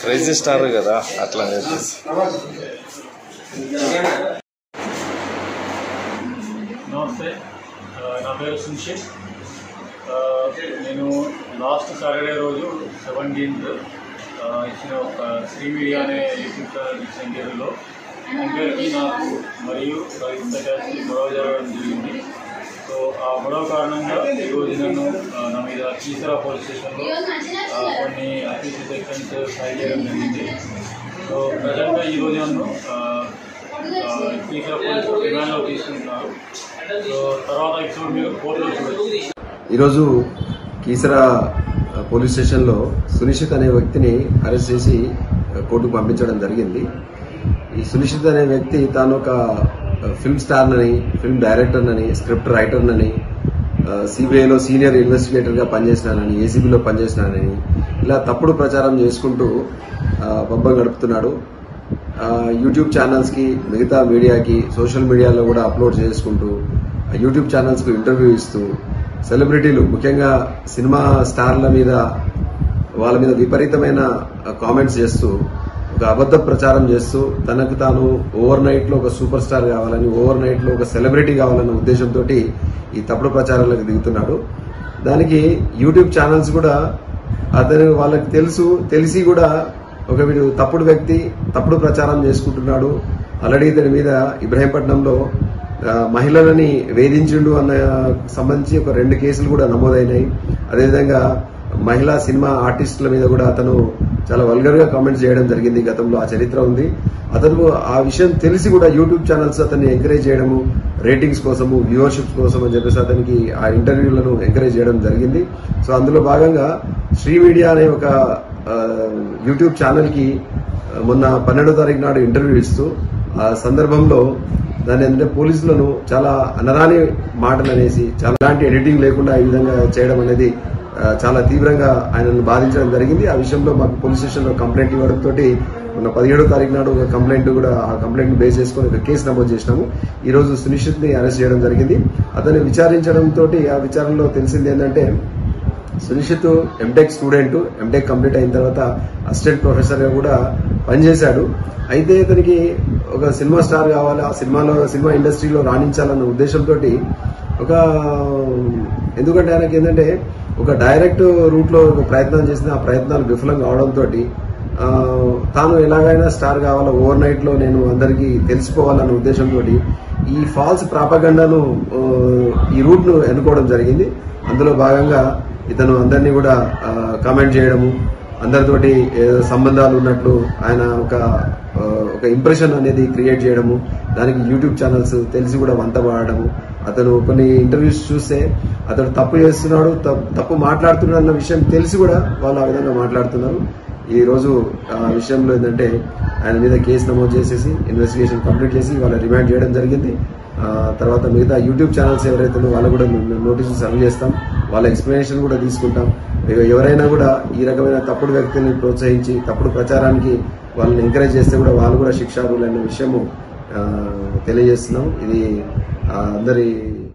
crazy star కదా అట్లా అని చెప్పేసి నమస్తే ఆ, నా పేరు సున్షిత్ ఆ, నేను లాస్ట్ సాటర్డే రోజు సెవెంటీన్త్ ఇచ్చిన ఒక శ్రీ మీడియా అనే యూట్యూబ్ ఛానల్ ఇచ్చిన ఇంటర్వ్యూలో అందరికీ నాకు మరియు రవిత గారికి గొడవ జరగడం జరిగింది సో ఆ గొడవ కారణంగా ఈరోజు నన్ను ఆ, నా మీద కీసరా పోలీస్ స్టేషన్లో ఆ, కొన్ని అఫీషియల్ సెక్షన్స్ ఫైల్ చేయడం జరిగింది సో ప్రజెంట్గా ఈరోజు నన్ను ఆ, ఆ, కీసరా పోలీస్ రిమాండ్లో తీసుకుంటున్నారు సో తర్వాత ఎపిసోడ్ మీరు కోర్టులో చూడొచ్చు ఈరోజు కీసరా పోలీస్ స్టేషన్లో సునిశ్చిత్ అనే వ్యక్తిని అరెస్ట్ చేసి కోర్టుకు పంపించడం జరిగింది ఈ సునిశ్చిత్ అనే వ్యక్తి తాను ఒక ఫిల్మ్ స్టార్నని ఫిల్మ్ డైరెక్టర్నని స్క్రిప్ట్ రైటర్నని సిబిఐలో సీనియర్ ఇన్వెస్టిగేటర్గా పనిచేసినానని ఏసీబీలో పనిచేసినానని ఇలా తప్పుడు ప్రచారం చేసుకుంటూ ఆ, బొబ్బం గడుపుతున్నాడు ఆ, యూట్యూబ్ ఛానల్స్కి మిగతా మీడియాకి సోషల్ మీడియాలో కూడా అప్లోడ్ చేసుకుంటూ ఆ యూట్యూబ్ ఛానల్స్కు ఇంటర్వ్యూ ఇస్తూ సెలబ్రిటీలు ముఖ్యంగా సినిమా స్టార్ల మీద వాళ్ళ మీద విపరీతమైన కామెంట్స్ చేస్తూ ఒక అబద్ధ ప్రచారం చేస్తూ తనకు తాను ఓవర్ నైట్ లో ఒక సూపర్ స్టార్ కావాలని ఓవర్ నైట్ లో ఒక సెలబ్రిటీ కావాలన్న ఉద్దేశంతో ఈ తప్పుడు ప్రచారాలకు దిగుతున్నాడు దానికి యూట్యూబ్ ఛానల్స్ కూడా అతను వాళ్ళకి తెలుసు తెలిసి కూడా ఒక వీడు తప్పుడు వ్యక్తి తప్పుడు ప్రచారం చేసుకుంటున్నాడు ఆల్రెడీ ఇతని మీద ఇబ్రహీంపట్నంలో ఆ, మహిళలని వేధించిండు అన్న సంబంధించి ఒక రెండు కేసులు కూడా నమోదైనాయి అదేవిధంగా మహిళా సినిమా ఆర్టిస్టుల మీద కూడా అతను చాలా వల్గర్ గా కామెంట్స్ చేయడం జరిగింది గతంలో ఆ చరిత్ర ఉంది అతను ఆ విషయం తెలిసి కూడా యూట్యూబ్ ఛానల్స్ అతన్ని ఎంకరేజ్ చేయడము రేటింగ్స్ కోసము వ్యూవర్షిప్ కోసం అని చెప్పేసి అతనికి ఆ ఇంటర్వ్యూలను ఎంకరేజ్ చేయడం జరిగింది సో అందులో భాగంగా శ్రీ మీడియా అనే ఒక ఆ, యూట్యూబ్ ఛానల్ కి ఆ, మొన్న పన్నెండో తారీఖు నాడు ఇంటర్వ్యూ ఇస్తూ ఆ సందర్భంలో దాని ఏంటంటే పోలీసులను చాలా అనరాని మాటలు అనేసి చాలా ఎలాంటి ఎడిటింగ్ లేకుండా ఈ విధంగా చేయడం అనేది ఆ, చాలా తీవ్రంగా ఆయనను బాధించడం జరిగింది ఆ విషయంలో మాకు పోలీస్ స్టేషన్లో కంప్లైంట్ ఇవ్వడం తోటి మొన్న పదిహేడో తారీఖు నాడు ఒక కంప్లైంట్ కూడా ఆ కంప్లైంట్ బేస్ చేసుకొని ఒక కేసు నమోదు చేసినాము ఈ రోజు సునిశ్చిత్ ని అరెస్ట్ చేయడం జరిగింది అతన్ని విచారించడం తోటి ఆ విచారణలో తెలిసింది ఏంటంటే Sunishchit MTech student MTech complete అయిన తర్వాత అసిస్టెంట్ ప్రొఫెసర్ గా కూడా పనిచేశాడు అయితే ఇతనికి ఒక సినిమా స్టార్ కావాలి ఆ సినిమాలో సినిమా ఇండస్ట్రీలో రాణించాలన్న ఉద్దేశంతో ఒక ఎందుకంటే ఆయనకి ఏంటంటే ఒక డైరెక్ట్ రూట్ లో ఒక ప్రయత్నం చేసిన ఆ ప్రయత్నాలు విఫలం కావడంతో తాను ఎలాగైనా స్టార్ కావాలా ఓవర్ నైట్ లో నేను అందరికీ తెలిసిపోవాలన్న ఉద్దేశంతో ఈ ఫాల్స్ ప్రాపగండాను ఆ, ఈ రూట్ ను ఎన్నుకోవడం జరిగింది అందులో భాగంగా ఇతను అందరినీ కూడా కామెంట్ చేయడము అందరితోటి ఏదో సంబంధాలు ఉన్నట్లు ఆయన ఒక ఆ, ఒక ఇంప్రెషన్ అనేది క్రియేట్ చేయడము దానికి యూట్యూబ్ ఛానల్స్ తెలిసి కూడా వంత వాడడము అతను కొన్ని ఇంటర్వ్యూస్ చూస్తే అతను తప్పు చేస్తున్నాడు తప్పు- తప్పు మాట్లాడుతున్నాడు అన్న విషయం తెలిసి కూడా వాళ్ళు ఆ విధంగా మాట్లాడుతున్నారు ఈ రోజు ఆ విషయంలో ఏంటంటే ఆయన మీద కేసు నమోదు చేసేసి ఇన్వెస్టిగేషన్ కంప్లీట్ చేసి వాళ్ళ రిమాండ్ చేయడం జరిగింది ఆ, తర్వాత మిగతా యూట్యూబ్ ఛానల్స్ ఎవరైతే ఉన్నారో వాళ్ళకు కూడా నోటీసులు సర్వ్ చేస్తాం వాళ్ళ ఎక్స్ప్లెనేషన్ కూడా తీసుకుంటాం ఇక ఎవరైనా కూడా ఈ రకమైన తప్పుడు వ్యక్తుల్ని ప్రోత్సహించి తప్పుడు ప్రచారానికి వాళ్ళని ఎంకరేజ్ చేస్తే కూడా వాళ్ళు కూడా శిక్షార్హులు అనే విషయము ఆ, తెలియజేస్తున్నాం ఇది ఆ, అందరి